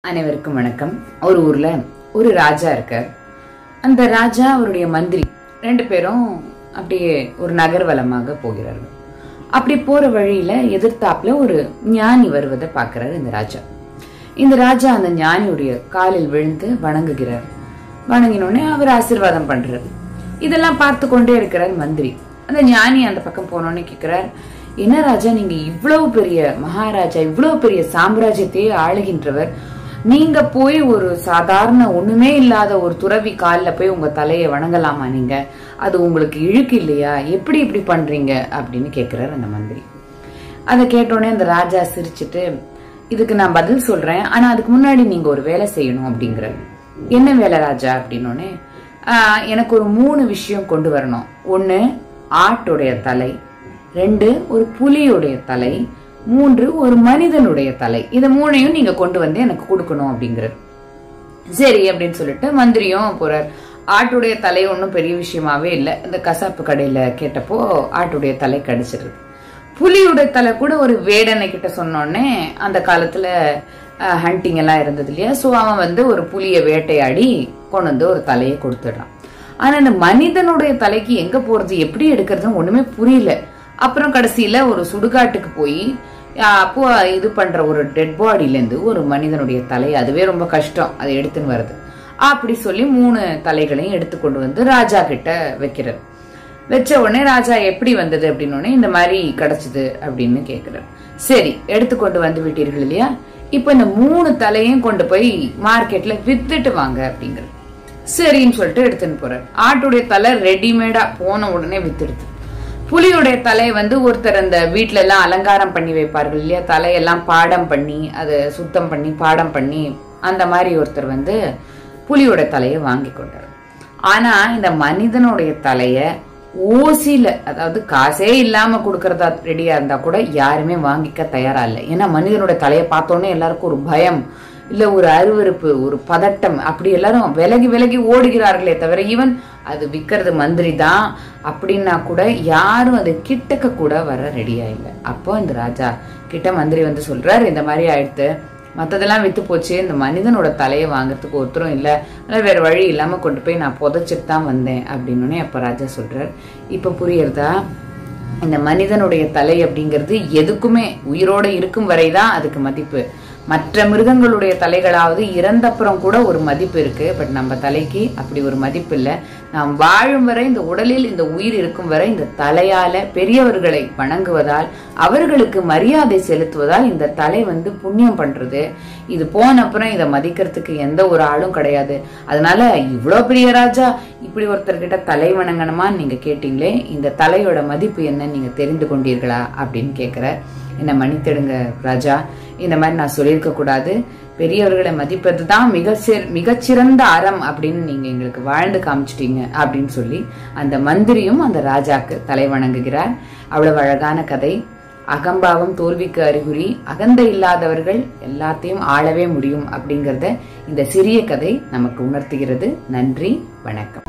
அனைவருக்கும் வணக்கம் ஒரு ஊர்ல ஒரு ராஜா இருக்கார் அந்த ராஜா அவருடைய மந்திரி ரெண்டு பேரும் அப்படியே ஒரு நகர்வலமாக போகிறார்கள் அப்படி போற வழியில எதிர்த்தாப்புல ஒரு ஞானி வருவதை பார்க்கிறார் இந்த ராஜா இந்த ராஜா அந்த ஞானியுடைய காலில் விழுந்து வணங்குகிறார் வணங்கினோடனே அவர் ஆசீர்வாதம் பண்றாரு இதெல்லாம் பார்த்து கொண்டே இருக்கிறார் மந்திரி அந்த ஞானி அந்த பக்கம் போனோடனே கேட்கிறார் என்ன ராஜா நீங்க இவ்வளவு பெரிய மகாராஜா இவ்வளவு பெரிய சாம்ராஜ்யத்தையே ஆளுகின்றவர் நீங்க போய் ஒரு சாதாரண ஒண்ணுமே இல்லாத ஒரு துறவி காலில் போய் உங்க தலையை வணங்கலாமா நீங்க அது உங்களுக்கு இழுக்கு இல்லையா எப்படி இப்படி பண்றீங்க அப்படின்னு கேட்கிறார் அந்த மந்திரி அதை கேட்டோடனே அந்த ராஜா சிரிச்சிட்டு இதுக்கு நான் பதில் சொல்றேன் ஆனா அதுக்கு முன்னாடி நீங்க ஒரு வேலை செய்யணும் அப்படிங்கிறாரு என்ன வேலை ராஜா அப்படின்னோடனே "ஆஹ், எனக்கு ஒரு மூணு விஷயம் கொண்டு வரணும் ஒண்ணு ஆட்டுடைய தலை ரெண்டு ஒரு புலியுடைய தலை மூன்று ஒரு மனிதனுடைய தலை இது மூணையும் நீங்க கொண்டு வந்து எனக்கு கொடுக்கணும் அப்படிங்கிறார் சரி அப்படின்னு சொல்லிட்டு மந்திரியும் போறார் ஆட்டுடைய தலை ஒன்றும் பெரிய விஷயமாவே இல்லை இந்த கசாப்பு கடையில கேட்டப்போ ஆட்டுடைய தலை கிடைச்சிருது புலியுடைய தலை கூட ஒரு வேடனை கிட்ட சொன்னோடனே அந்த காலத்துல ஹண்டிங் எல்லாம் இருந்தது இல்லையா ஸோ அவன் வந்து ஒரு புலியை வேட்டையாடி கொண்டு வந்து ஒரு தலையை கொடுத்துடுறான் ஆனா இந்த மனிதனுடைய தலைக்கு எங்க போறது எப்படி எடுக்கிறதுன்னு ஒண்ணுமே புரியல அப்புறம் கடைசியில ஒரு சுடுகாட்டுக்கு போய் அப்போ இது பண்ற ஒரு டெட் பாடியில இருந்து ஒரு மனிதனுடைய தலை அதுவே ரொம்ப கஷ்டம் அதை எடுத்துன்னு வருது அப்படி சொல்லி மூணு தலைகளையும் எடுத்து கொண்டு வந்து ராஜா கிட்ட வைக்கிறார் வச்ச உடனே ராஜா எப்படி வந்தது அப்படின்னு உடனே இந்த மாதிரி கிடைச்சது அப்படின்னு கேக்குறாரு சரி எடுத்துக்கொண்டு வந்து விட்டீர்கள் இல்லையா இப்ப இந்த மூணு தலையும் கொண்டு போய் மார்க்கெட்ல வித்துட்டு வாங்க அப்படிங்கிறது சரின்னு சொல்லிட்டு எடுத்துன்னு போறாரு ஆட்டுடைய தலை ரெடிமேடா போன உடனே வித்துடுது புலியுடைய தலை வந்து ஒருத்தர் அந்த வீட்ல எல்லாம் அலங்காரம் பண்ணி வைப்பார்கள் இல்லையா தலையெல்லாம் பாடம் பண்ணி அதை சுத்தம் பண்ணி பாடம் பண்ணி அந்த மாதிரி ஒருத்தர் வந்து புலியோட தலையை வாங்கி கொண்டார் ஆனா இந்த மனிதனுடைய தலைய ஓசில அதாவது காசே இல்லாம கொடுக்கறதா ரெடியா இருந்தா கூட யாருமே வாங்கிக்க தயாரா இல்லை ஏன்னா மனிதனோட தலையை பார்த்தோன்னே எல்லாருக்கும் ஒரு பயம் இல்ல ஒரு அருவருப்பு ஒரு பதட்டம் அப்படி எல்லாரும் விலகி விலகி ஓடுகிறார்களே தவிர ஈவன் அது விற்கிறது மந்திரி தான் அப்படின்னா கூட யாரும் அது கிட்டக்க கூட வர ரெடியா இல்லை அப்போ இந்த ராஜா கிட்ட மந்திரி வந்து சொல்றாரு இந்த மாதிரி ஆயிடுத்து மத்ததெல்லாம் வித்து போச்சு இந்த மனிதனோட தலையை வாங்குறதுக்கு ஒருத்தரும் இல்லை அதனால வேற வழி இல்லாம கொண்டு போய் நான் புதைச்சிட்டு தான் வந்தேன் அப்படின்னு அப்ப ராஜா சொல்றார் இப்ப புரியுறதா இந்த மனிதனுடைய தலை அப்படிங்கிறது எதுக்குமே உயிரோட இருக்கும் வரைதான் அதுக்கு மதிப்பு மற்ற மிருகங்களுடைய தலைகளாவது இறந்தப்புறம் கூட ஒரு மதிப்பு இருக்கு பட் நம்ம தலைக்கு அப்படி ஒரு மதிப்பு இல்லை நாம் வாழும் வரை இந்த உடலில் இந்த உயிர் இருக்கும் வரை இந்த தலையால பெரியவர்களை வணங்குவதால் அவர்களுக்கு மரியாதை செலுத்துவதால் இந்த தலை வந்து புண்ணியம் பண்றது இது போன அப்புறம் இதை மதிக்கிறதுக்கு எந்த ஒரு ஆளும் கிடையாது அதனால இவ்வளோ பெரிய ராஜா இப்படி ஒருத்தர்கிட்ட தலை வணங்கணுமான்னு நீங்க கேட்டீங்களே இந்த தலையோட மதிப்பு என்னன்னு நீங்க தெரிந்து கொண்டீர்களா அப்படின்னு கேட்கிற என்ன மன்னித்திடுங்க ராஜா இந்த மாதிரி நான் சொல்லியிருக்க கூடாது பெரியவர்களை மதிப்பது தான் மிக மிகச்சிறந்த அறம் அப்படின்னு நீங்க எங்களுக்கு வாழ்ந்து காமிச்சிட்டீங்க அப்படின்னு சொல்லி அந்த மந்திரியும் அந்த ராஜாக்கு தலை வணங்குகிறார் அவ்வளவு அழகான கதை அகம்பாவம் தோல்விக்கு அறிகுறி அகந்தை இல்லாதவர்கள் எல்லாத்தையும் ஆளவே முடியும் அப்படிங்கறத இந்த சிறிய கதை நமக்கு உணர்த்துகிறது நன்றி வணக்கம்